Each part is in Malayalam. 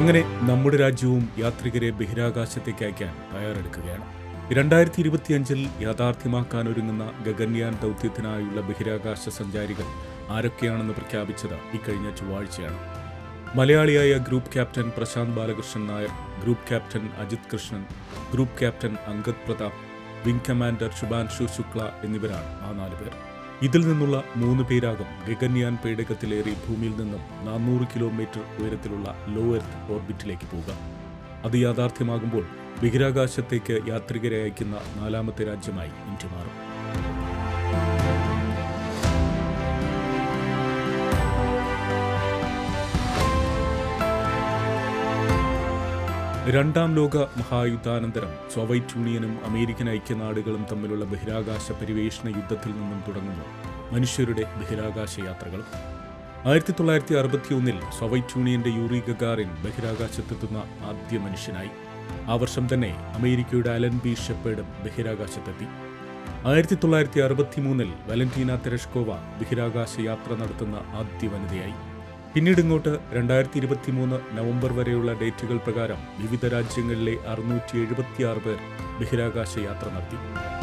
അങ്ങനെ നമ്മുടെ രാജ്യവും യാത്രികരെ ബഹിരാകാശത്തേക്ക് അയക്കാൻ തയ്യാറെടുക്കുകയാണ് രണ്ടായിരത്തി ഇരുപത്തിയഞ്ചിൽ യാഥാർത്ഥ്യമാക്കാൻ ഒരുങ്ങുന്ന ഗഗൻയാൻ ദൗത്യത്തിനായുള്ള ബഹിരാകാശ സഞ്ചാരികൾ ആരൊക്കെയാണെന്ന് പ്രഖ്യാപിച്ചത് ഇക്കഴിഞ്ഞ ചൊവ്വാഴ്ചയാണ് മലയാളിയായ group captain Prashanth Balakrishnan Nair group captain Ajit Krishnan group captain Angad Pratap wing commander Shubhanshu Shukla എന്നിവരാണ് ആ നാല് പേർ ഇതിൽ നിന്നുള്ള മൂന്ന് പേരാകും ഗഗൻയാൻ പേടകത്തിലേറി ഭൂമിയിൽ നിന്നും നാനൂറ് കിലോമീറ്റർ ഉയരത്തിലുള്ള ലോ എർത്ത് ഓർബിറ്റിലേക്ക് പോവുക അത് യാഥാർത്ഥ്യമാകുമ്പോൾ ബഹിരാകാശത്തേക്ക് യാത്രികരെ അയക്കുന്ന നാലാമത്തെ രാജ്യമായി ഇന്ത്യ മാറും രണ്ടാം ലോക മഹായുദ്ധാനന്തരം സോവിയറ്റ് യൂണിയനും അമേരിക്കൻ ഐക്യനാടുകളും തമ്മിലുള്ള ബഹിരാകാശ പരിവേഷണ യുദ്ധത്തിൽ നിന്നും തുടങ്ങുന്നു മനുഷ്യരുടെ ബഹിരാകാശ യാത്രകളും ആയിരത്തി തൊള്ളായിരത്തി അറുപത്തിയൊന്നിൽ സോവിയറ്റ് യൂണിയന്റെ യൂറി ഗഗാറിൻ ബഹിരാകാശത്തെത്തുന്ന ആദ്യ മനുഷ്യനായി ആ വർഷം തന്നെ അമേരിക്കയുടെ അലൻ ബി ഷെപ്പേഡും ബഹിരാകാശത്തെത്തി ആയിരത്തി തൊള്ളായിരത്തി അറുപത്തിമൂന്നിൽ വലന്റീന തെരഷ്കോവ ബഹിരാകാശ യാത്ര നടത്തുന്ന ആദ്യ വനിതയായി പിന്നീട് ഇങ്ങോട്ട് രണ്ടായിരത്തി ഇരുപത്തി മൂന്ന് നവംബർ വരെയുള്ള ഡേറ്റുകൾ പ്രകാരം വിവിധ രാജ്യങ്ങളിലെ അറുന്നൂറ്റി എഴുപത്തിയാറ് പേർ ബഹിരാകാശ യാത്ര നടത്തി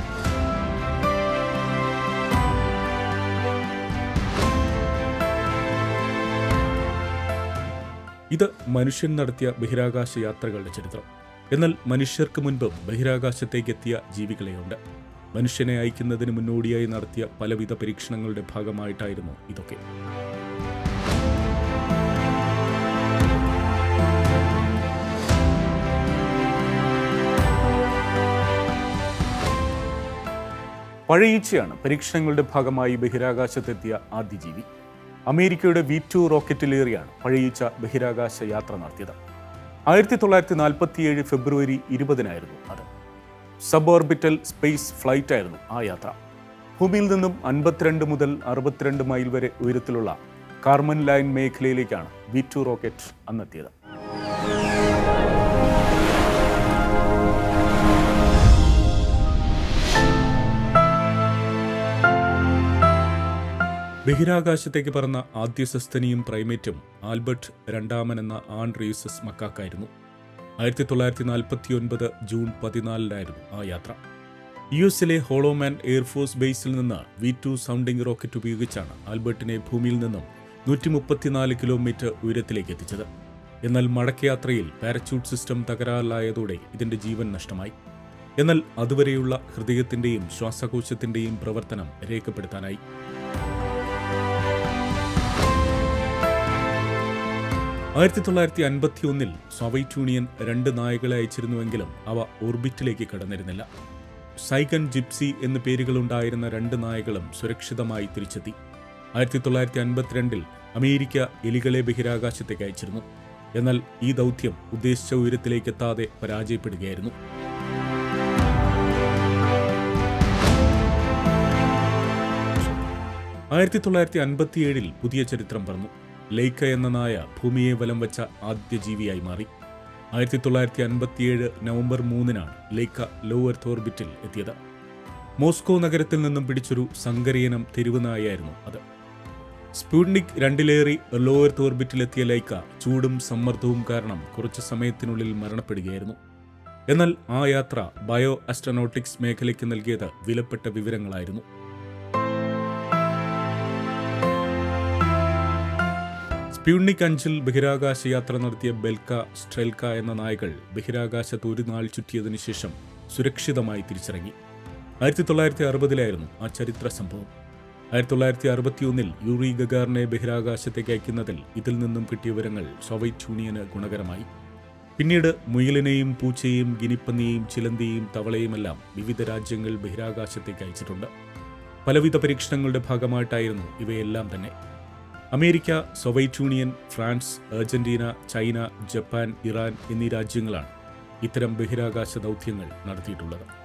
ഇത് മനുഷ്യൻ നടത്തിയ ബഹിരാകാശ യാത്രകളുടെ ചരിത്രം എന്നാൽ മനുഷ്യർക്ക് മുൻപും ബഹിരാകാശത്തേക്ക് എത്തിയ ജീവികളെയുണ്ട് മനുഷ്യനെ അയക്കുന്നതിന് മുന്നോടിയായി നടത്തിയ പലവിധ പരീക്ഷണങ്ങളുടെ ഭാഗമായിട്ടായിരുന്നു ഇതൊക്കെ പഴയീച്ചയാണ് പരീക്ഷണങ്ങളുടെ ഭാഗമായി ബഹിരാകാശത്തെത്തിയ ആദ്യ ജീവി അമേരിക്കയുടെ വി ടു റോക്കറ്റിലേറിയാണ് പഴയീച്ച ബഹിരാകാശ യാത്ര നടത്തിയത് ആയിരത്തി തൊള്ളായിരത്തി നാൽപ്പത്തിയേഴ് ഫെബ്രുവരി ഇരുപതിനായിരുന്നു അത് സബ് ഓർബിറ്റൽ സ്പേസ് ഫ്ലൈറ്റ് ആയിരുന്നു ആ യാത്ര ഭൂമിയിൽ നിന്നും അൻപത്തിരണ്ട് മുതൽ അറുപത്തിരണ്ട് മൈൽ വരെ ഉയരത്തിലുള്ള കാർമൻ ലൈൻ മേഖലയിലേക്കാണ് വി ടു റോക്കറ്റ് അന്നെത്തിയത് ബഹിരാകാശത്തേക്ക് പറന്ന ആദ്യ സസ്തനിയും പ്രൈമേറ്റും ആൽബർട്ട് രണ്ടാമൻ എന്ന ആൺ റീസസ് മക്കാക്കായിരുന്നു ആയിരത്തി തൊള്ളായിരത്തി നാൽപ്പത്തി ഒൻപത് ജൂൺ പതിനാലിനായിരുന്നു ആ യാത്ര യു എസിലെ ഹോളോമാൻ എയർഫോഴ്സ് ബേസിൽ നിന്ന് വി ടു സൗണ്ടിംഗ് റോക്കറ്റ് ഉപയോഗിച്ചാണ് ആൽബർട്ടിനെ ഭൂമിയിൽ നിന്നും നൂറ്റി മുപ്പത്തിനാല് കിലോമീറ്റർ ഉയരത്തിലേക്ക് എത്തിച്ചത് എന്നാൽ മടക്കയാത്രയിൽ പാരച്യൂട്ട് സിസ്റ്റം തകരാറിലായതോടെ ഇതിന്റെ ജീവൻ നഷ്ടമായി എന്നാൽ അതുവരെയുള്ള ഹൃദയത്തിന്റെയും ശ്വാസകോശത്തിന്റെയും പ്രവർത്തനം രേഖപ്പെടുത്താനായി ആയിരത്തി തൊള്ളായിരത്തി അൻപത്തി ഒന്നിൽ സോവിയറ്റ് യൂണിയൻ രണ്ട് നായകളെ അയച്ചിരുന്നുവെങ്കിലും അവ ഓർബിറ്റിലേക്ക് കടന്നിരുന്നില്ല സൈഗൺ ജിപ്സി എന്ന പേരുകളുണ്ടായിരുന്ന രണ്ട് നായകളും സുരക്ഷിതമായി തിരിച്ചെത്തി ആയിരത്തി തൊള്ളായിരത്തി അൻപത്തിരണ്ടിൽ അമേരിക്ക എലികളെ ബഹിരാകാശത്തേക്ക് അയച്ചിരുന്നു എന്നാൽ ഈ ദൗത്യം ഉദ്ദേശിച്ച ഉയരത്തിലേക്ക് എത്താതെ പരാജയപ്പെടുകയായിരുന്നു ആയിരത്തി തൊള്ളായിരത്തി അൻപത്തിയേഴിൽ പുതിയ ചരിത്രം പറഞ്ഞു ലൈക്ക എന്ന നായ ഭൂമിയെ വലം വെച്ച ആദ്യ ജീവിയായി മാറി ആയിരത്തി തൊള്ളായിരത്തി അൻപത്തിയേഴ് നവംബർ മൂന്നിനാണ് ലൈക്ക ലോ എർത്ത് ഓർബിറ്റിൽ എത്തിയത് മോസ്കോ നഗരത്തിൽ നിന്നും പിടിച്ചൊരു സങ്കരയിനം തെരുവ് നായയായിരുന്നു അത് സ്പൂട്നിക് രണ്ടിലേറി ലോ എർത്ത് ഓർബിറ്റിലെത്തിയ ലൈക്ക ചൂടും സമ്മർദ്ദവും കാരണം കുറച്ചു സമയത്തിനുള്ളിൽ മരണപ്പെടുകയായിരുന്നു എന്നാൽ ആ യാത്ര ബയോ അസ്ട്രോനോട്ടിക്സ് മേഖലയ്ക്ക് നൽകിയത് വിലപ്പെട്ട വിവരങ്ങളായിരുന്നു സ്പ്യൂണിക് അഞ്ചിൽ ബഹിരാകാശ യാത്ര നടത്തിയ ബെൽക്ക സ്ട്രെൽക്ക എന്ന നായകൾ ബഹിരാകാശത്ത് ഒരു നാൾ ചുറ്റിയതിനു ശേഷം സുരക്ഷിതമായി തിരിച്ചിറങ്ങി ആയിരത്തി തൊള്ളായിരത്തി അറുപതിലായിരുന്നു ആ ചരിത്ര സംഭവം ആയിരത്തി തൊള്ളായിരത്തി അറുപത്തിയൊന്നിൽ യൂറി ഗഗാറിനെ ബഹിരാകാശത്തേക്ക് അയക്കുന്നതിൽ ഇതിൽ നിന്നും കിട്ടിയ വിവരങ്ങൾ സോവിയറ്റ് യൂണിയന് ഗുണകരമായി പിന്നീട് മുയലിനെയും പൂച്ചയെയും ഗിനിപ്പന്നിയെയും ചിലന്തിയെയും തവളയുമെല്ലാം വിവിധ രാജ്യങ്ങൾ ബഹിരാകാശത്തേക്ക് അയച്ചിട്ടുണ്ട് പലവിധ പരീക്ഷണങ്ങളുടെ ഭാഗമായിട്ടായിരുന്നു ഇവയെല്ലാം തന്നെ America Soviet Union France Argentina China Japan Iran എന്നീ രാജ്യങ്ങളാണ് ഇത്തരം ബഹിരാകാശ ദൗത്യങ്ങൾ നടത്തിയിട്ടുള്ളത്